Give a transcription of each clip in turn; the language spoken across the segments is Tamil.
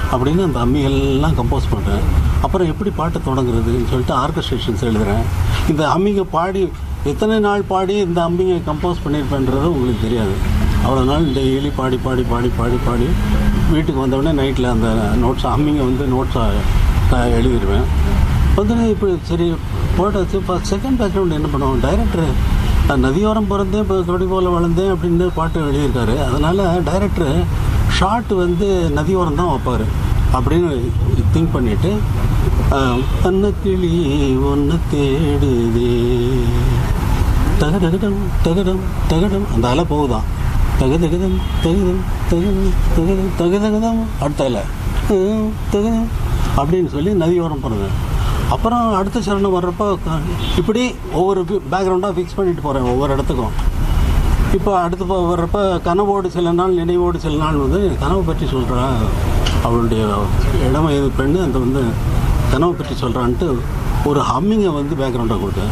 அப்படின்னு அந்த அம்மிகள்லாம் கம்போஸ் பண்ணுறேன் அப்புறம் எப்படி பாட்டு தொடங்குறதுன்னு சொல்லிட்டு ஆர்கஸ்ட்ரேஷன்ஸ் எழுதுகிறேன் இந்த அம்மிங்க பாடி எத்தனை நாள் பாடி இந்த அம்மிங்க கம்போஸ் பண்ணியிருப்பேன்றது உங்களுக்கு தெரியாது அவ்வளோ நாள் டெய்லி பாடி பாடி பாடி பாடி பாடி வீட்டுக்கு வந்தவுடனே நைட்டில் அந்த நோட்ஸ் அம்மிங்க வந்து நோட்ஸாக எழுதிடுவேன் வந்து இப்படி சரி போட்டாச்சு இப்போ செகண்ட் பேக்ரவுண்ட் என்ன பண்ணுவோம் டைரக்டர் நதியோரம் பிறந்தேன் இப்போ கொடி போல் வளர்ந்தேன் அப்படின்னு பாட்டு எழுதியிருக்காரு அதனால் டைரக்டர் ஷார்ட் வந்து நதியோரம் தான் வைப்பார் அப்படின்னு திங்க் பண்ணிவிட்டு அன்னக்கிளி ஒன்று தேடுதே தகதகடம் தகடம் தகடம் அந்த அலை போகுதான் தகதகதம் தகுதம் தகுதம் தகுதம் தகுதகதம் அடுத்த அலை ஹம், தகுதம் அப்படின்னு சொல்லி நதியோரம் போகிறேன் அப்புறம் அடுத்த சரணம் வர்றப்போ க- இப்படி ஒவ்வொரு பேக்ரவுண்டாக ஃபிக்ஸ் பண்ணிட்டு போகிறேன் ஒவ்வொரு இடத்துக்கும் இப்போ அடுத்து போ- வர்றப்ப கனவோடு சில நாள் நினைவோடு சில நாள் வந்து கனவு பற்றி சொல்கிறா அவளுடைய இளம் வயது பெண்ணு அந்த வந்து கனவு பற்றி சொல்கிறான்ட்டு ஒரு ஹம்மிங்கை வந்து பேக்ரவுண்டாக கொடுத்தேன்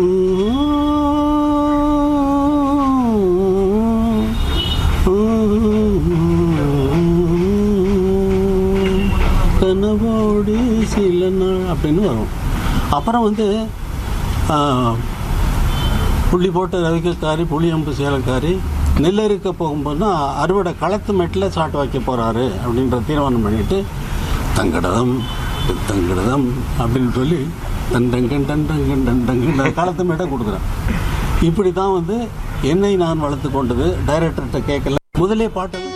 கனவோடு சில நாள் அப்படின்னு வரும் அப்புறம் வந்து ஆ, புள்ளி போட்ட ரவிக்கக்காரி புளியம்பு சேலக்காரி நெல்லறுக்க போகும்போது அறுவடை களத்து மெட்டில் சாட்டு வைக்க போகிறாரு அப்படின்ற தீர்மானம் பண்ணிட்டு தங்கடதம் தங்கடதம் அப்படின்னு சொல்லி டன் டங்கன் டன் டங்கன் டன் டங்கன் களத்து மேட்டை கொடுக்குறேன் இப்படி தான் வந்து என்னை நான் வளர்த்து கொண்டது டைரக்டர்கிட்ட கேட்கல முதலே பாட்டு